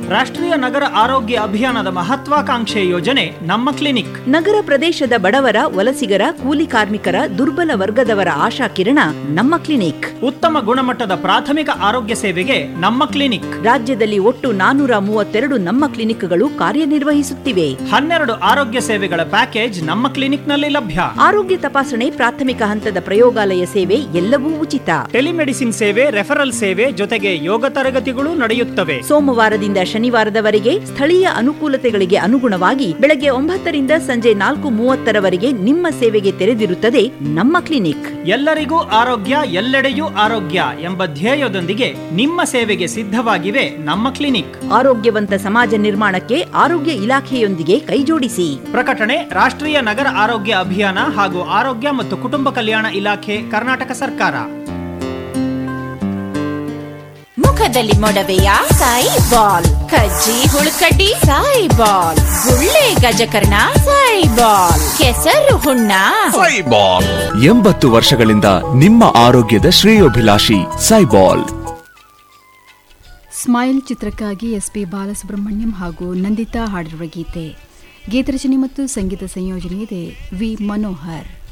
ರಾಷ್ಟ್ರೀಯ ನಗರ ಆರೋಗ್ಯ ಅಭಿಯಾನದ ಮಹತ್ವಾಕಾಂಕ್ಷೆ ಯೋಜನೆ ನಮ್ಮ ಕ್ಲಿನಿಕ್ ನಗರ ಪ್ರದೇಶದ ಬಡವರ ವಲಸಿಗರ ಕೂಲಿ ಕಾರ್ಮಿಕರ ದುರ್ಬಲ ವರ್ಗದವರ ಆಶಾ ಕಿರಣ ನಮ್ಮ ಕ್ಲಿನಿಕ್ ಉತ್ತಮ ಗುಣಮಟ್ಟದ ಪ್ರಾಥಮಿಕ ಆರೋಗ್ಯ ಸೇವೆಗೆ ನಮ್ಮ ಕ್ಲಿನಿಕ್ ರಾಜ್ಯದಲ್ಲಿ ಒಟ್ಟು ನಾನೂರ ಮೂವತ್ತೆರಡು ನಮ್ಮ ಕ್ಲಿನಿಕ್ಗಳು ಕಾರ್ಯನಿರ್ವಹಿಸುತ್ತಿವೆ ಹನ್ನೆರಡು ಆರೋಗ್ಯ ಸೇವೆಗಳ ಪ್ಯಾಕೇಜ್ ನಮ್ಮ ಕ್ಲಿನಿಕ್ನಲ್ಲಿ ಲಭ್ಯ ಆರೋಗ್ಯ ತಪಾಸಣೆ ಪ್ರಾಥಮಿಕ ಹಂತದ ಪ್ರಯೋಗಾಲಯ ಸೇವೆ ಎಲ್ಲವೂ ಉಚಿತ ಟೆಲಿಮೆಡಿಸಿನ್ ಸೇವೆ ರೆಫರಲ್ ಸೇವೆ ಜೊತೆಗೆ ಯೋಗ ತರಗತಿಗಳು ನಡೆಯುತ್ತವೆ ಸೋಮವಾರದಿಂದ ಶನಿವಾರದವರೆಗೆ ಸ್ಥಳೀಯ ಅನುಕೂಲತೆಗಳಿಗೆ ಅನುಗುಣವಾಗಿ ಬೆಳಗ್ಗೆ ಒಂಬತ್ತರಿಂದ ಸಂಜೆ ನಾಲ್ಕು ಮೂವತ್ತರವರೆಗೆ ನಿಮ್ಮ ಸೇವೆಗೆ ತೆರೆದಿರುತ್ತದೆ ನಮ್ಮ ಕ್ಲಿನಿಕ್ ಎಲ್ಲರಿಗೂ ಆರೋಗ್ಯ ಎಲ್ಲೆಡೆಯೂ ಆರೋಗ್ಯ ಎಂಬ ಧ್ಯೇಯದೊಂದಿಗೆ ನಿಮ್ಮ ಸೇವೆಗೆ ಸಿದ್ಧವಾಗಿವೆ ನಮ್ಮ ಕ್ಲಿನಿಕ್ ಆರೋಗ್ಯವಂತ ಸಮಾಜ ನಿರ್ಮಾಣಕ್ಕೆ ಆರೋಗ್ಯ ಇಲಾಖೆಯೊಂದಿಗೆ ಕೈಜೋಡಿಸಿ ಪ್ರಕಟಣೆ ರಾಷ್ಟ್ರೀಯ ನಗರ ಆರೋಗ್ಯ ಅಭಿಯಾನ ಹಾಗೂ ಆರೋಗ್ಯ ಮತ್ತು ಕುಟುಂಬ ಕಲ್ಯಾಣ ಇಲಾಖೆ ಕರ್ನಾಟಕ ಸರ್ಕಾರ ಮುಖದಲ್ಲಿ ಮೊಡವೆಯ ಸಾಯಿ ಬಾಲ್ ಕಜ್ಜಿ ಹುಳುಕಡ್ಡಿ ಸಾಯಿ ಬಾಲ್ ಗುಳ್ಳೆ ಗಜಕರ್ಣ ಸಾಯಿ ಬಾಲ್ ಕೆಸರು ಹುಣ್ಣ ಸೈಬಾಲ್ ಎಂಬತ್ತು ವರ್ಷಗಳಿಂದ ನಿಮ್ಮ ಆರೋಗ್ಯದ ಶ್ರೇಯೋಭಿಲಾಷಿ ಸೈಬಾಲ್ ಸ್ಮೈಲ್ ಚಿತ್ರಕ್ಕಾಗಿ ಎಸ್ ಪಿ ಬಾಲಸುಬ್ರಹ್ಮಣ್ಯಂ ಹಾಗೂ ನಂದಿತಾ ಹಾಡಿರುವ ಗೀತೆ ಗೀತರಚನೆ ಮತ್ತು ಸಂಗೀತ ಸಂಯೋಜನೆ ಇದೆ ವಿ ಮನೋಹರ್